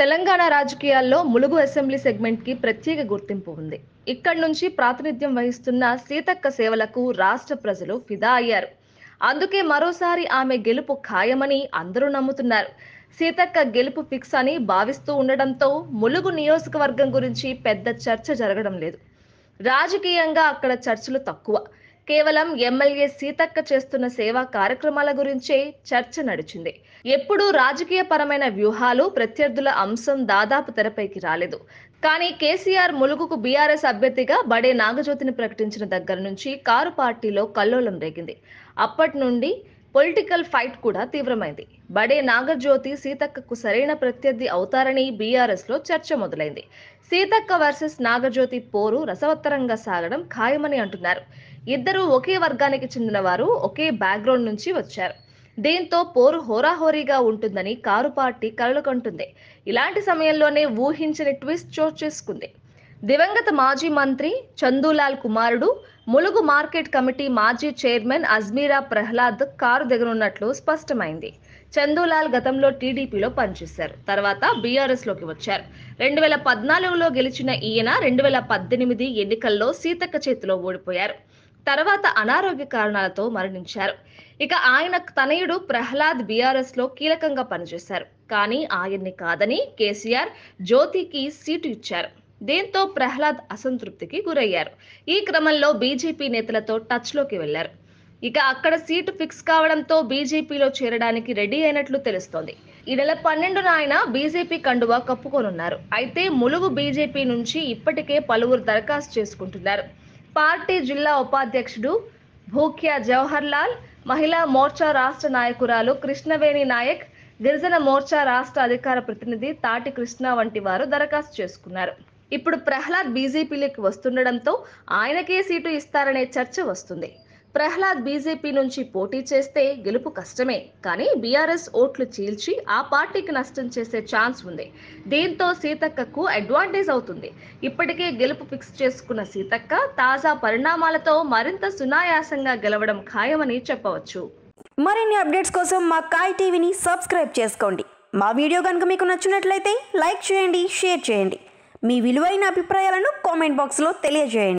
తెలంగాణ రాజకీయాల్లో Mulugu assembly segment కి ప్రత్యేక గుర్తింపు ఉంది ఇక్కడి నుంచి ప్రాతినిధ్యం వహిస్తున్న సీతక్క సేవలకు రాష్ట్ర ప్రజలు ఫిదా అయ్యారు అందుకే మరోసారి ఆమె గెలుపు ఖాయమని అందరూ నమ్ముతున్నారు సీతక్క గెలుపు ఫిక్స్ అని భావిస్తూ ఉండడంతో ములుగు నియోజకవర్గం గురించి పెద్ద చర్చ జరగడం లేదు రాజకీయంగా అక్కడ చర్చలు తక్కువ కేవలం ఎమ్మెల్యే సీతక్క చేస్తున్న సేవా కార్యక్రమాల గురించే చర్చ నడిచింది ఎప్పుడూ రాజకీయ పరమైన వ్యూహాలు ప్రత్యర్థుల అంశం దాదాపు తెరపైకి రాలేదు కానీ కేసీఆర్ ములుగుకు బీఆర్ఎస్ అభ్యర్థిగా బడే నాగజ్యోతిని ప్రకటించిన దగ్గర నుంచి కారు పార్టీలో కల్లోలం రేగింది అప్పటి నుండి పొలిటికల్ ఫైట్ కూడా తీవ్రమైంది బడే నాగజ్యోతి సీతక్కకు సరైన ప్రత్యర్థి అవుతారని బీఆర్ఎస్ లో చర్చ మొదలైంది సీతక్క వర్సెస్ నాగజ్యోతి పోరు రసవత్తరంగా సాగడం ఖాయమని అంటున్నారు ఇద్దరు ఒకే వర్గానికి చెందిన వారు ఒకే బ్యాక్గ్రౌండ్ నుంచి వచ్చారు దీంతో పోరు హోరాహోరీగా ఉంటుందని కారు పార్టీ కలలు కంటుంది ఇలాంటి సమయంలోనే ఊహించని ట్విస్ట్ చోటు చేసుకుంది దివంగత మాజీ మంత్రి చందూలాల్ కుమారుడు ములుగు మార్కెట్ కమిటీ మాజీ చైర్మన్ అజ్మీరా ప్రహ్లాద్ కారు దిగనున్నట్లు స్పష్టమైంది చందూలాల్ గతంలో టీడీపీలో పనిచేశారు తర్వాత బీఆర్ఎస్ లోకి వచ్చారు రెండు వేల పద్నాలుగులో గెలిచిన ఈయన రెండు వేల పద్దెనిమిది ఎన్నికల్లో సీతక్క చేతిలో ఓడిపోయారు తర్వాత అనారోగ్య కారణాలతో మరణించారు ఇక ఆయన తనయుడు ప్రహ్లాద్ బీఆర్ఎస్ లో కీలకంగా పనిచేశారు కానీ ఆయన్ని కాదని కేసీఆర్ జ్యోతికి సీటు ఇచ్చారు దీంతో ప్రహ్లాద్ అసంతృప్తికి గురయ్యారు ఈ క్రమంలో బీజేపీ నేతలతో టచ్ లోకి వెళ్లారు ఇక అక్కడ సీటు ఫిక్స్ కావడంతో బీజేపీలో చేరడానికి రెడీ అయినట్లు తెలుస్తోంది ఈ నెల పన్నెండున ఆయన బీజేపీ కండువా కప్పుకోనున్నారు అయితే ములుగు బీజేపీ నుంచి ఇప్పటికే పలువురు దరఖాస్తు చేసుకుంటున్నారు పార్టీ జిల్లా ఉపాధ్యక్షుడు భూక్యా జవహర్ లాల్ మహిళా మోర్చా రాష్ట్ర నాయకురాలు కృష్ణవేణి నాయక్ గిరిజన మోర్చా రాష్ట్ర అధికార ప్రతినిధి తాటి కృష్ణ వంటి వారు దరఖాస్తు చేసుకున్నారు ఇప్పుడు ప్రహ్లాద్ బీజేపీలోకి వస్తుండడంతో ఆయనకే సీటు ఇస్తారనే చర్చ వస్తుంది ప్రహ్లాద్ బీజేపీ నుంచి పోటీ చేస్తే గెలుపు కష్టమే కానీ బీఆర్ఎస్ ఓట్లు చీల్చి ఆ పార్టీకి నష్టం చేసే ఛాన్స్ ఉంది దీంతో సీతక్కకు అడ్వాంటేజ్ అవుతుంది ఇప్పటికే గెలుపు ఫిక్స్ చేసుకున్న సీతక్క తాజా పరిణామాలతో మరింత సునాయాసంగా గెలవడం ఖాయమని చెప్పవచ్చు మరిన్ని అప్డేట్స్ కోసం మా కాయ్ టీవీని సబ్స్క్రైబ్ చేసుకోండి మా వీడియో కనుక మీకు నచ్చినట్లయితే లైక్ చేయండి షేర్ చేయండి మీ విలువైన అభిప్రాయాలను కామెంట్ బాక్స్లో తెలియజేయండి